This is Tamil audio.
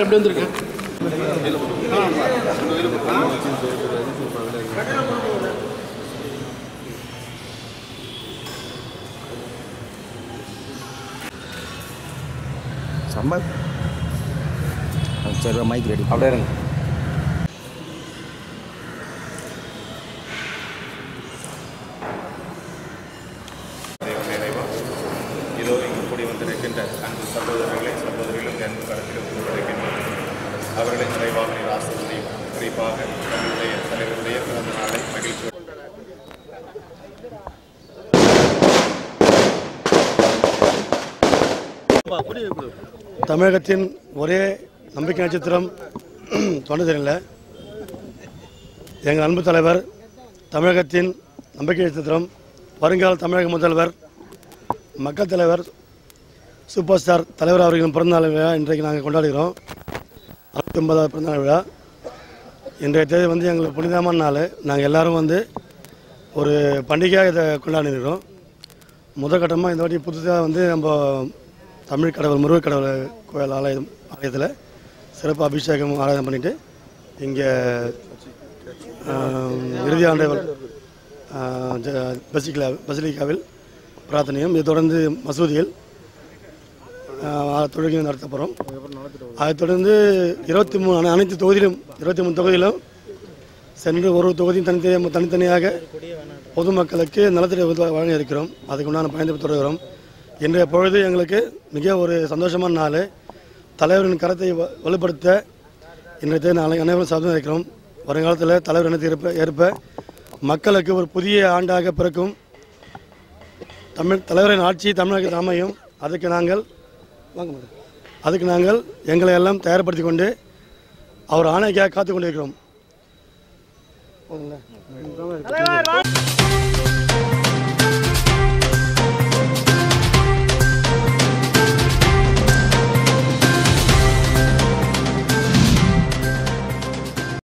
சார் எப்படி வந்திருக்கு சம்மர் சரி மைக் ரெடி அப்படியே இருங்க நிறைவா இதோ இங்கு கூடி வந்திருக்கின்ற அன்பு சகோதரர்களை சகோதரிகளும் அன்பு கடத்தில் ஒப்புக்கொண்டிருக்கின்றனர் அவர்களை நிறைவாக நீர் ஆசிரியர் குறிப்பாக தங்களுடைய தலைவருடைய பிறந்த நாளை மகிழ்ச்சி தமிழகத்தின் ஒரே நம்பிக்கை நட்சத்திரம் தொண்டதில்லை எங்கள் அன்பு தலைவர் தமிழகத்தின் நம்பிக்கை நட்சத்திரம் வருங்கால தமிழக முதல்வர் மக்கள் தலைவர் சூப்பர் ஸ்டார் தலைவர் அவர்களின் பிறந்தநாள் விழா இன்றைக்கு நாங்கள் கொண்டாடுகிறோம் அறுபத்தி ஒன்பதாவது பிறந்தநாள் விழா இன்றைய தேதி வந்து எங்களுக்கு புனிதமான நாள் நாங்கள் எல்லாரும் வந்து ஒரு பண்டிகையாக இதை கொண்டாடிக்கிறோம் முதற்கட்டமாக இந்த வாட்டி புதுசாக வந்து நம்ம தமிழ் கடவுள் முருகர் கடவுள் கோயில் ஆலயம் ஆலயத்தில் சிறப்பு அபிஷேகம் ஆராதனை பண்ணிட்டு இங்கே இறுதி ஆண்டவர் பசிகலா பசிலிக்காவில் பிரார்த்தனையும் இதை தொடர்ந்து மசூதியில் தொழுகையும் நடத்த போகிறோம் அதைத் தொடர்ந்து இருபத்தி மூணு அனை- அனைத்து தொகுதியிலும் இருபத்தி மூணு தொகுதியிலும் சென்று ஒரு தொகுதியும் தனித்தனி தனித்தனியாக பொதுமக்களுக்கு நலத்திட்ட வழங்க இருக்கிறோம் அதுக்கு உண்டான பயந்து தொடர்கிறோம் இன்றைய பொழுது எங்களுக்கு மிக ஒரு சந்தோஷமான நாள் தலைவரின் கரத்தை வ- வலுப்படுத்த இன்றைய தேதி நாளை அனைவரும் சாதனை இருக்கிறோம் வருங்காலத்தில் தலைவர் இனத்தை ஏற்ப ஏற்ப மக்களுக்கு ஒரு புதிய ஆண்டாக பிறக்கும் தமிழ் தலைவரின் ஆட்சி தமிழகத்தில் அமையும் அதுக்கு நாங்கள் வாங்க மேடம். அதுக்கு நாங்கள் எங்களை எல்லாம் தயார்படுத்தி கொண்டு அவர் ஆணைக்காக காத்து கொண்டிருக்கிறோம் போதுங்களா?